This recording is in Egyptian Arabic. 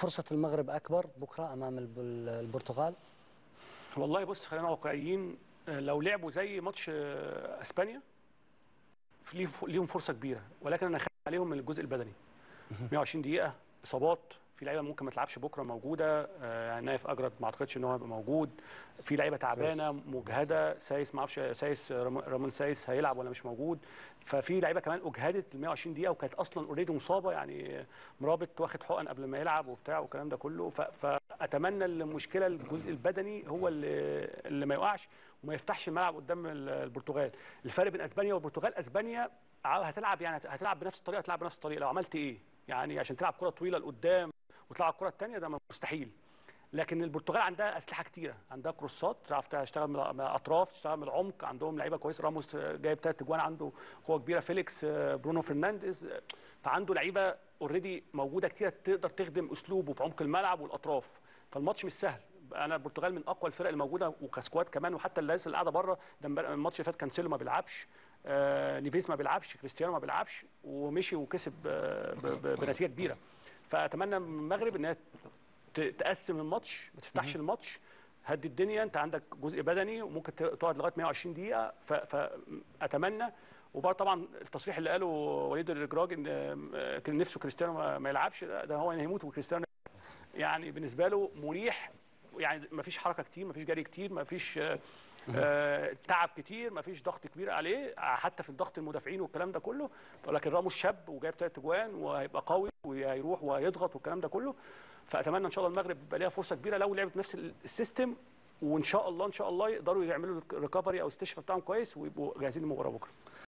فرصه المغرب اكبر بكره امام الب- البرتغال والله بص خلينا واقعيين آه، لو لعبوا زي ماتش آه، اسبانيا في- ليه- ليهم فرصه كبيره ولكن انا خايف عليهم من الجزء البدني 120 دقيقه اصابات في لعيبه ممكن ما تلعبش بكره موجوده آه، يعني نايف اجرد ما اعتقدش ان هو هيبقى موجود في لعيبه تعبانه مجهده سايس ما اعرفش سايس رام- رامون سايس هيلعب ولا مش موجود ففي لعيبه كمان اجهدت ال 120 دقيقه وكانت اصلا اوريدي مصابه يعني مرابط واخد حقن قبل ما يلعب وبتاع والكلام ده كله ف- فاتمنى المشكله الجزء البدني هو اللي, اللي ما يقعش وما يفتحش الملعب قدام ال- البرتغال الفرق بين اسبانيا والبرتغال اسبانيا ع- هتلعب يعني هتلعب بنفس الطريقه هتلعب بنفس الطريقه لو عملت ايه يعني عشان تلعب كره طويله لقدام وتلعب الكره الثانيه ده مستحيل لكن البرتغال عندها اسلحه كتيره عندها كروسات تعرف تشتغل من من الاطراف تشتغل من العمق عندهم لعيبه كويسه راموس جايب ثلاث اجوان عنده قوه كبيره فيليكس برونو فرنانديز فعنده لعيبه اوريدي موجوده كتير تقدر تخدم اسلوبه في عمق الملعب والاطراف فالماتش مش سهل انا البرتغال من اقوى الفرق الموجوده وكسكواد كمان وحتى الناس اللي قاعده بره ده امبارح- الماتش اللي فات كانسيلو ما بيلعبش آه نيفيز ما بيلعبش كريستيانو ما بيلعبش ومشي وكسب آه ب- ب- بنتيجه كبيره فاتمنى من المغرب ان هي ت- تقسم الماتش ما تفتحش الماتش هدي الدنيا انت عندك جزء بدني وممكن ت- تقعد لغايه 120 دقيقه ف- فاتمنى وبرضه طبعا التصريح اللي قاله وليد الرجراج ان آه، كان نفسه كريستيانو ما ما يلعبش لا، ده هو هيموت وكريستيانو يعني بالنسبه له مريح يعني ما فيش حركه كتير ما فيش جري كتير ما فيش آه، آه، تعب كتير ما فيش ضغط كبير عليه حتى في الضغط المدافعين والكلام ده كله ولكن راموس شاب وجايب ثلاث اجوان وهيبقى قوي وهيروح وهيضغط والكلام ده كله فاتمنى ان شاء الله المغرب يبقى ليها فرصه كبيره لو لعبت نفس السيستم وان شاء الله ان شاء الله يقدروا يعملوا الريكفري او الاستشفاء بتاعهم كويس ويبقوا جاهزين للمباراه بكره